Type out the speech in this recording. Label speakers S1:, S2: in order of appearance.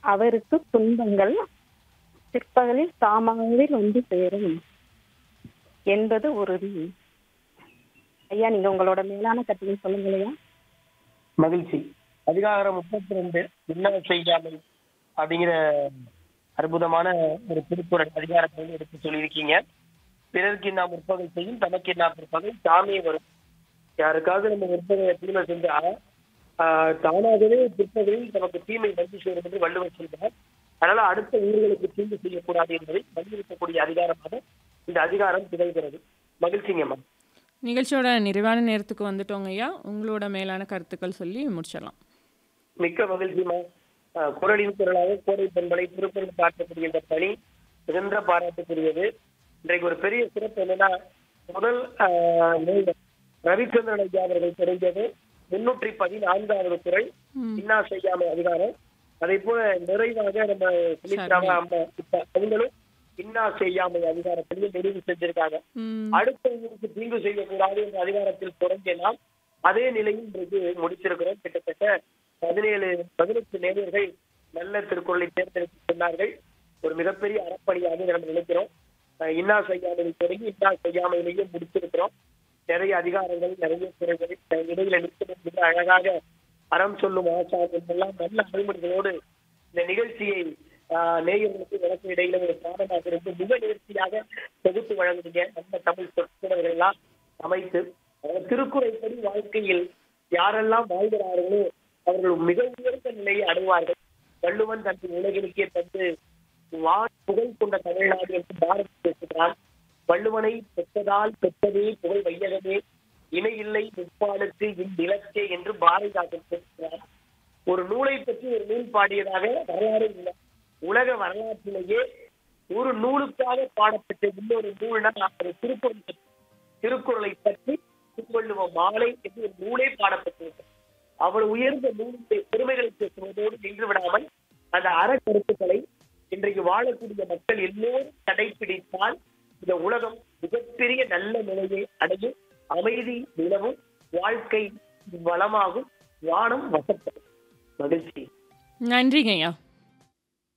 S1: அவருக்கு துன்பங்கள் பிற்பகலில் தாமாகவே வந்து சேரும் என்பது உறுதி ஐயா நீங்க உங்களோட மேலான கருத்துக்களை சொல்லுங்களையா
S2: மகிழ்ச்சி அதிகாரம் முப்பத்தி ரெண்டு என்ன செய்யாமல் அப்படிங்கிற அற்புதமான ஒரு திருக்குறள் அதிகாரத்தை வந்து எடுத்து சொல்லியிருக்கீங்க பிறருக்கு நாம் முற்பகை செய்யும் தனக்கு நாம் பிற்பகை தாமே வரும் யாருக்காவது நம்ம முற்பகை தீமை செஞ்சா ஆஹ், தானாகவே பிற்பகலில் நமக்கு தீமை வந்து சேரும் என்று வள்ளுவர் சொல்கிறார் அதனால அடுத்த ஊர்களுக்கு தீங்கு செய்யக்கூடாது என்பதை வலியுறுத்தக்கூடிய அதிகாரமாக இந்த அதிகாரம் திகழ்கிறது மகிழ்ச்சிங்கம்மா
S3: நிகழ்ச்சியோட நிறைவான நேரத்துக்கு வந்துட்டோங்க ஐயா உங்களோட மேலான கருத்துக்கள் சொல்லி முடிச்சிடலாம்
S2: மிக்க மகிழ்ச்சிமா அஹ், குரலின் குரலாக கோடை பெண்களை திருக்குறள் பார்க்கக்கூடிய இந்த பணி மிகுந்த பாராட்டுக்குரியது இன்றைக்கு ஒரு பெரிய சிறப்பு என்னன்னா முதல் அஹ், நூல் ரவிச்சந்திரன் ஐயா அவர்கள் தெரிஞ்சது முன்னூற்றி பதினான்காவது குரல்
S3: ம்.
S2: இன்னா செய்யாம அதிகாரம் அதே போல நிறைவாக நம்ம சுமித்ராவா அம்மா இப்ப அவங்களும் இன்னா செய்யாமை அதிகாரத்திலையும் நிறைவு செஞ்சிருக்காங்க
S3: ம்,
S2: அடுத்தவங்களுக்கு தீங்கு செய்யக்கூடாது என்ற அதிகாரத்தில் தொடங்கினால் அதே நிலையில் இன்றைக்கு முடிச்சிருக்கிறோம் கிட்டத்தட்ட பதினேழு பதினெட்டு நேயர்கள் நல்ல திருக்குறளை தேர்ந்தெடுத்து சொன்னார்கள் ஒரு மிகப்பெரிய அறப்பணியாக நம்ம நினைக்கிறோம் அஹ் இன்னா செய்யாமையை தொடங்கி இன்னா செய்யாமையிலேயே முடிச்சிருக்கிறோம் நிறைய அதிகாரங்கள் நிறைய துறைகள் அஹ் இடையில நிற்கிறது மிக அழகாக அறம் சொல்லும் ஆசான் என்றெல்லாம் நல்ல அறிமுறைகளோடு இந்த நிகழ்ச்சியை ஆஹ், நேயர்களுக்கு எனக்கு இடையில ஒரு பாடமாக இருந்து மிக நேர்த்தியாக தொகுத்து வழங்குறீங்க நம்ம தமிழ் சொற்குறவர்கள் எல்லாம் அமைத்து அஹ், திருக்குறள்படி வாழ்க்கையில் யாரெல்லாம் வாழ்கிறார்களோ அவர்கள் மிக உயர்ந்த நிலையை அடைவார்கள் வள்ளுவன் தன் உலகிற்கே தந்து வான் புகழ் கொண்ட தமிழ்நாடு என்று பாரதி பேசுகிறான் வள்ளுவனை பெற்றதால் பெற்றதே புகழ் வையகமே இணை இல்லை முப்பாலுக்கு இந்நிலத்தே என்று பாரதிதாசன் பேசுகிறார் ஒரு நூலை பற்றி ஒரு நூல் பாடியதாக வரலாறு இல்லை உலக வரலாற்றிலேயே ஒரு நூலுக்காக பாடப்பட்ட இன்னொரு நூல்னா அது திருக்குறள் பற்றி. திருக்குறளை பற்றி திருவள்ளுவ மாலை என்று ஒரு நூலே பாடப்பட்டிருக்கு அவ்வளவு உயர்ந்த நூலுடைய பெருமைகளை பேசுவதோடு நின்று விடாமல் அந்த அற கருத்துக்களை இன்றைக்கு வாழக்கூடிய மக்கள் எல்லோரும் கடைபிடித்தால் இந்த உலகம் மிகப்பெரிய நல்ல நிலையை அடையும் அமைதி நிலவும் வாழ்க்கை வளமாகும் வானம் வசப்படும் மகிழ்ச்சி
S3: நன்றிங்க ஐயா